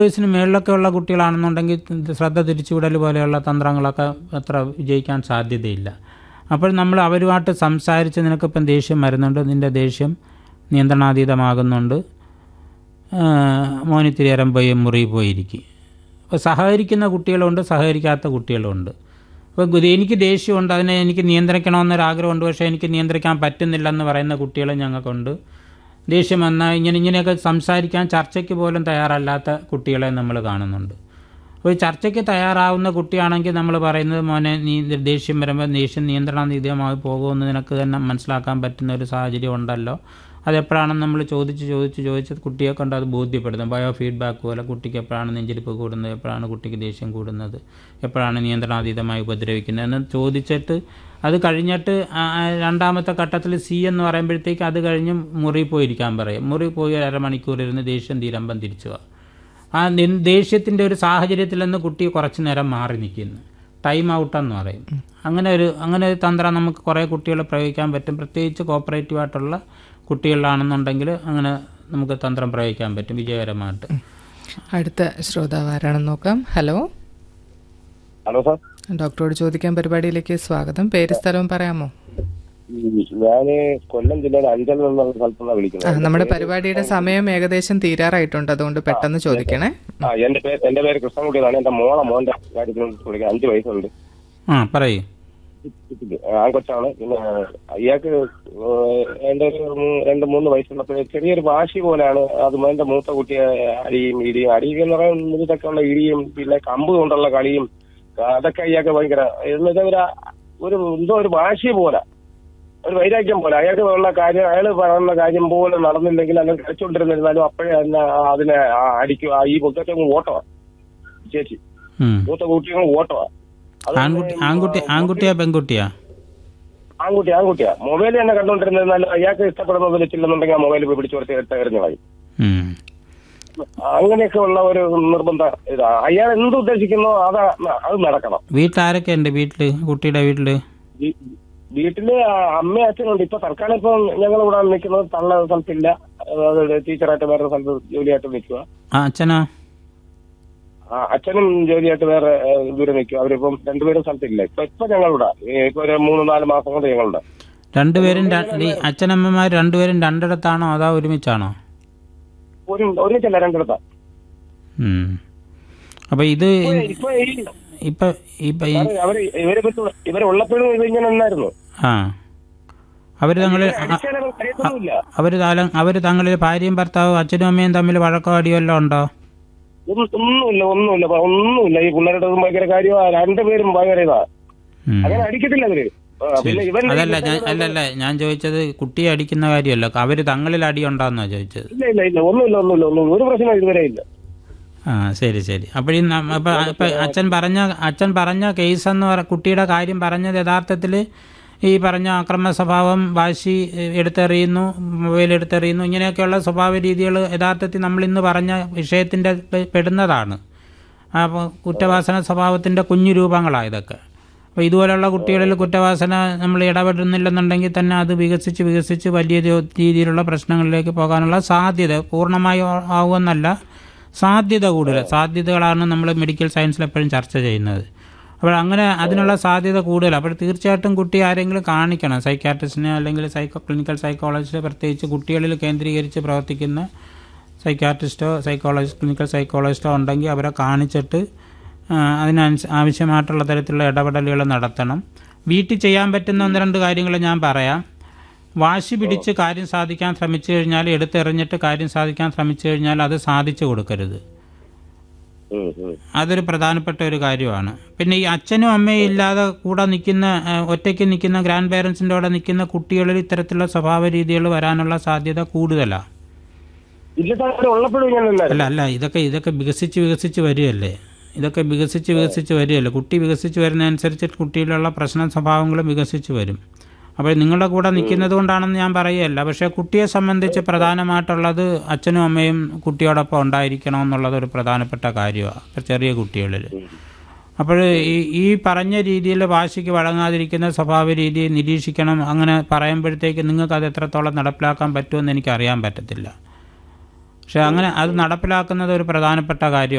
വയസ്സിന് മേളിലൊക്കെ ഉള്ള കുട്ടികളാണെന്നുണ്ടെങ്കിൽ ഇത് ശ്രദ്ധ തിരിച്ചുവിടൽ പോലെയുള്ള തന്ത്രങ്ങളൊക്കെ അത്ര വിജയിക്കാൻ സാധ്യതയില്ല അപ്പോൾ നമ്മൾ അവരുമായിട്ട് സംസാരിച്ച് നിനക്കിപ്പം ദേഷ്യം വരുന്നുണ്ട് നിൻ്റെ ദേഷ്യം നിയന്ത്രണാതീതമാകുന്നുണ്ട് ആ, മോനിത്തിരി നേരം പോയി മുറി പോയിരിക്കും അപ്പോൾ സഹകരിക്കുന്ന കുട്ടികളുണ്ട് സഹകരിക്കാത്ത കുട്ടികളുണ്ട് അപ്പോൾ ഗുരു- എനിക്ക് ദേഷ്യമുണ്ട് അതിനെ എനിക്ക് നിയന്ത്രിക്കണമെന്നൊരാഗ്രഹമുണ്ട് പക്ഷേ എനിക്ക് നിയന്ത്രിക്കാൻ പറ്റുന്നില്ലെന്ന് പറയുന്ന കുട്ടികളും ഞങ്ങൾക്കുണ്ട് ദേഷ്യം വന്നാൽ ഇങ്ങനെ ഇങ്ങനെയൊക്കെ സംസാരിക്കാൻ ചർച്ചയ്ക്ക് പോലും തയ്യാറല്ലാത്ത കുട്ടികളെ നമ്മൾ കാണുന്നുണ്ട് അപ്പോൾ ഈ ചർച്ചയ്ക്ക് തയ്യാറാവുന്ന കുട്ടിയാണെങ്കിൽ നമ്മൾ പറയുന്നത് മോനെ നീ ഇത് ദേഷ്യം വരുമ്പോൾ ദേഷ്യം നിയന്ത്രണാതീതമായി പോകുമെന്ന് നിനക്ക് തന്നെ മനസ്സിലാക്കാൻ പറ്റുന്ന ഒരു സാഹചര്യം ഉണ്ടല്ലോ അതെപ്പോഴാണെന്ന് നമ്മൾ ചോദിച്ച് ചോദിച്ച് ചോദിച്ച് കുട്ടിയെ കൊണ്ട് അത് ബോധ്യപ്പെടുന്നത് ബയോ ഫീഡ്ബാക്ക് പോലെ കുട്ടിക്ക് എപ്പോഴാണ് നെഞ്ചിരിപ്പ് കൂടുന്നത് എപ്പോഴാണ് കുട്ടിക്ക് ദേഷ്യം കൂടുന്നത് എപ്പോഴാണ് നിയന്ത്രണാതീതമായി ഉപദ്രവിക്കുന്നത് എന്ന് ചോദിച്ചിട്ട് അത് കഴിഞ്ഞിട്ട് ആ- ആ രണ്ടാമത്തെ ഘട്ടത്തിൽ സി എന്ന് പറയുമ്പോഴത്തേക്ക് അത് കഴിഞ്ഞ് മുറി പോയിരിക്കാൻ പറയും മുറി പോയി ഒരു അരമണിക്കൂർ ഇരുന്ന് ദേഷ്യം തീരമ്പം തിരിച്ചു പോവാം ആ നി- ദേഷ്യത്തിൻ്റെ ഒരു സാഹചര്യത്തിൽ നിന്ന് കുട്ടി കുറച്ച് നേരം മാറി നിൽക്കുന്നു ടൈം ഔട്ട് എന്ന് പറയും അങ്ങനെ ഒരു അങ്ങനെ ഒരു തന്ത്രം നമുക്ക് കുറേ കുട്ടികളെ പ്രയോഗിക്കാൻ പറ്റും പ്രത്യേകിച്ച് കോപ്പറേറ്റീവ് ആയിട്ടുള്ള കുട്ടികളിലാണെന്നുണ്ടെങ്കിൽ അങ്ങനെ നമുക്ക് തന്ത്രം പ്രയോഗിക്കാൻ പറ്റും വിജയകരമായിട്ട് അടുത്ത ശ്രോതാവ് ആരാണെന്ന് നോക്കാം ഹലോ ഹലോ സാർ ഡോക്ടറോട് ചോദിക്കാൻ പരിപാടിയിലേക്ക് സ്വാഗതം പേര് സ്ഥലവും പറയാമോ ഞാന് കൊല്ലം ജില്ലയിലെ അഞ്ചൽ എന്നുള്ള സ്ഥലത്തുനിന്നാണ് ആ വിളിക്കുന്നത് നമ്മുടെ പരിപാടിയുടെ സമയം ഏകദേശം തീരാറായിട്ടുണ്ട് അതുകൊണ്ട് പെട്ടെന്ന് ചോദിക്കണേ ആ എന്റെ പേര് എന്റെ പേര് കൃഷ്ണൻകുട്ടി എന്നാണ് എന്റെ മോളെ മോന്റെ കാര്യത്തിൽ വിളിക്കുന്നത് അഞ്ച് വയസ്സുണ്ട് ആ പറയൂ ആൺകൊച്ചാണ് പിന്നെ ഇയാൾക്ക് ഏഹ്, എന്റെ ഒരു മൂ- രണ്ട് മൂന്ന് വയസ്സുള്ളപ്പോൾ ചെറിയൊരു വാശി പോലെയാണ് അത് എന്റെ മൂത്ത കുട്ടിയെ അടിയും ഇടിയും അടിയും എന്ന് പറയുന്നത് ഇതൊക്കെ ഉള്ള ഇടിയും പിന്നെ കമ്പ് കൊണ്ടുള്ള കളിയും അതൊക്കെ ഇയാൾക്ക് ഭയങ്കര എന്നുവെച്ചാൽ ഒരു ഒരു എന്തോ ഒരു വാശി പോലെ ഒരു വൈരാഗ്യം പോലെ അയാൾക്ക് ഉള്ള കാര്യം അയാൾ പറയുന്ന കാര്യം പോലെ നടന്നില്ലെങ്കിൽ അല്ലെങ്കിൽ കളിച്ചുകൊണ്ടിരുന്നിരുന്നാലും അപ്പോഴേ തന്നെ അതിനെ ആ അടിക്കുക ഈ പൊക്കത്തെ ഓട്ടമാണ് ചേച്ചി ഉം. മൂത്ത കുട്ടികൾ ഓട്ടമാണ് ആൺകുട്ടി ആൺകുട്ടി ആൺകുട്ടിയാ പെൺകുട്ടിയാ ആൺകുട്ടി ആൺകുട്ടിയാ മൊബൈൽ തന്നെ കണ്ടുകൊണ്ടിരുന്നാലും അയാൾക്ക് ഇഷ്ടപ്പെടുന്നത് വെച്ചില്ലെന്നുണ്ടെങ്കിൽ ആ മൊബൈൽ പോയി പിടിച്ചു കൊടുത്ത് എടുത്ത് എറിഞ്ഞു കളയും ഉം. അങ്ങനെയൊക്കെ ഉള്ള ഒരു നിർബന്ധ ഇതാ അയാൾ എന്ത് ഉദ്ദേശിക്കുന്നോ അതാ അത് നടക്കണം വീട്ടിലാരൊക്കെ ഉണ്ട് വീട്ടിൽ കുട്ടിയുടെ വീട്ടിൽ വീ- വീട്ടില് അമ്മയും അച്ഛനുണ്ട് ഇപ്പൊ തൽക്കാലം ഇപ്പൊ ഞങ്ങൾ ഇവിടെ നിൽക്കുന്നത് തള്ള സ്ഥലത്തില്ല അത് ടീച്ചറായിട്ട് വേറെ സ്ഥലത്ത് ജോലിയായിട്ട് നിൽക്കുക ആ അച്ഛനാ ആ, അച്ഛനും ജോലിയായിട്ട് വേറെ ഏഹ്, ദൂരെ നിൽക്കുക അവരിപ്പം രണ്ടുപേരും സ്ഥലത്തില്ല ഇപ്പൊ ഇപ്പൊ ഞങ്ങളിവിടെ ഏഹ്, ഇപ്പൊ ഒരു മൂന്ന് നാല് മാസം കൊണ്ട് ഞങ്ങളുണ്ട് രണ്ടുപേരും ര- ഈ അച്ഛനമ്മമാർ രണ്ടുപേരും രണ്ടിടത്താണോ അതോ ഒരുമിച്ചാണോ ഒരു ഒരുമിച്ചല്ല രണ്ടിടത്താ ഉം. അപ്പൊ ഇത് ഇപ്പൊ ഈ ഇപ്പൊ ഇപ്പൊ ഈ അവര് ഇവരെ പറ്റി ഇവരുള്ളപ്പോഴും ഇത് ഇങ്ങനെ എന്നായിരുന്നു ആ അവര് തങ്ങളിൽ അടിച്ചാലും അറിയത്തൊന്നുമില്ല അവര് താലം അവര് തങ്ങളിൽ ഭാര്യയും ഭർത്താവും അച്ഛനും അമ്മയും തമ്മിൽ വഴക്കോ അടിയോ വല്ലതും ഉണ്ടോ ഒന്നും- ഒന്നുമില്ല ഒന്നുമില്ല പ- ഒന്നുമില്ല ഈ പിള്ളേരുടെ ഒന്നും ഭയങ്കര കാര്യമാ രണ്ടുപേരും ഭയങ്കര ഇതാ ഉം. അങ്ങനെ അടിക്കത്തില്ല അവര് ആ, പിന്നെ ഇവൻ അതല്ല ഞാൻ അല്ലല്ല ഞാൻ ചോദിച്ചത് കുട്ടിയെ അടിക്കുന്ന കാര്യമല്ല അവര് തങ്ങളിൽ അടി ഉണ്ടോന്നാ ചോദിച്ചത് ഇല്ല ഇല്ല ഇല്ല ഒന്നുമില്ല ഒന്നുമില്ല ഒന്നും ഒരു പ്രശ്നം ഇതുവരെ ഇല്ല ആ ശരി ശരി അപ്പോൾ ഈ ന- അപ്പൊ അപ്പൊ അച്ഛൻ പറഞ്ഞ അച്ഛൻ പറഞ്ഞ കേസ് എന്ന് പറ കുട്ടിയുടെ കാര്യം പറഞ്ഞത് യഥാർത്ഥത്തിൽ ഈ പറഞ്ഞ അക്രമ സ്വഭാവം വാശി എ, എടുത്തെറിയുന്നു മൊബൈൽ എടുത്തെറിയുന്നു ഇങ്ങനെയൊക്കെയുള്ള സ്വഭാവ രീതികൾ യഥാർത്ഥത്തിൽ നമ്മൾ ഇന്ന് പറഞ്ഞ വിഷയത്തിൻ്റെ പെ- പെടുന്നതാണ് അപ്പോൾ കുറ്റവാസന സ്വഭാവത്തിൻ്റെ കുഞ്ഞു രൂപങ്ങളാണ് ഇതൊക്കെ അപ്പോൾ ഇതുപോലുള്ള കുട്ടികളിൽ കുറ്റവാസന നമ്മൾ ഇടപെടുന്നില്ലെന്നുണ്ടെങ്കിൽ തന്നെ അത് വികസിച്ച് വികസിച്ച് വലിയ രോ- രീതിയിലുള്ള പ്രശ്നങ്ങളിലേക്ക് പോകാനുള്ള സാധ്യത പൂർണ്ണമായി ആ- ആവുമെന്നല്ല സാധ്യത കൂടുതൽ സാധ്യതകളാണ് നമ്മൾ മെഡിക്കൽ സയൻസിൽ എപ്പോഴും ചർച്ച ചെയ്യുന്നത് അപ്പോൾ അങ്ങനെ അതിനുള്ള സാധ്യത കൂടുതൽ അപ്പോൾ തീർച്ചയായിട്ടും കുട്ടി ആരെങ്കിലും കാണിക്കണം സൈക്കാട്രിസ്റ്റിനെ അല്ലെങ്കിൽ സൈക്കോ ക്ലിനിക്കൽ സൈക്കോളജിസ്റ്റ് പ്രത്യേകിച്ച് കുട്ടികളിൽ കേന്ദ്രീകരിച്ച് പ്രവർത്തിക്കുന്ന സൈക്കാട്രിസ്റ്റോ സൈക്കോളജിസ്റ്റ് ക്ലിനിക്കൽ സൈക്കോളജിസ്റ്റോ ഉണ്ടെങ്കിൽ അവരെ കാണിച്ചിട്ട് ആ, അതിനനുസ ആവശ്യമായിട്ടുള്ള തരത്തിലുള്ള ഇടപെടലുകൾ നടത്തണം വീട്ടിൽ ചെയ്യാൻ പറ്റുന്ന ഒന്ന് രണ്ട് കാര്യങ്ങൾ ഞാൻ പറയാം വാശി പിടിച്ച് കാര്യം സാധിക്കാൻ ശ്രമിച്ചു കഴിഞ്ഞാൽ എടുത്തെറിഞ്ഞിട്ട് കാര്യം സാധിക്കാൻ ശ്രമിച്ചു കഴിഞ്ഞാൽ അത് സാധിച്ചു കൊടുക്കരുത് ഉം, ഉം. അതൊരു പ്രധാനപ്പെട്ട ഒരു കാര്യമാണ് പിന്നെ ഈ അച്ഛനും അമ്മയും ഇല്ലാതെ കൂടെ നിൽക്കുന്ന ആ, ഒറ്റയ്ക്ക് നിൽക്കുന്ന ഗ്രാൻഡ് പേരൻസിൻ്റെ കൂടെ നിൽക്കുന്ന കുട്ടികളിൽ ഇത്തരത്തിലുള്ള സ്വഭാവ രീതികൾ വരാനുള്ള സാധ്യത കൂടുതലാണ് ഇല്ല സാർ അവര് ഉള്ളപ്പോഴും ഇങ്ങനെ തന്നെയായിരുന്നു അല്ല അല്ല ഇതൊക്കെ ഇതൊക്കെ വികസിച്ച് വികസിച്ച് വരികയല്ലേ ഇതൊക്കെ വികസിച്ച് വികസിച്ച് വരികയല്ലേ കുട്ടി വികസിച്ച് വരുന്നതനുസരിച്ച് കുട്ടിയിലുള്ള പ്രശ്ന സ്വഭാവങ്ങളും വികസിച്ച് വരും അപ്പോൾ നിങ്ങളുടെ കൂടെ നിൽക്കുന്നത് കൊണ്ടാണെന്ന് ഞാൻ പറയുകയല്ല പക്ഷേ കുട്ടിയെ സംബന്ധിച്ച് പ്രധാനമായിട്ടുള്ളത് അച്ഛനും അമ്മയും കുട്ടിയോടൊപ്പം ഉണ്ടായിരിക്കണം എന്നുള്ളത് ഒരു പ്രധാനപ്പെട്ട കാര്യമാണ് ചെറിയ കുട്ടികളിൽ അപ്പോൾ ഈ ഈ പറഞ്ഞ രീതിയിൽ വാശിക്ക് വഴങ്ങാതിരിക്കുന്ന സ്വഭാവ രീതി നിരീക്ഷിക്കണം അങ്ങനെ പറയുമ്പോഴത്തേക്ക് നിങ്ങൾക്ക് അത് എത്രത്തോളം നടപ്പിലാക്കാൻ പറ്റുമെന്ന് എനിക്ക് അറിയാൻ പറ്റത്തില്ല പക്ഷെ അങ്ങനെ അത് നടപ്പിലാക്കുന്നത് ഒരു പ്രധാനപ്പെട്ട കാര്യം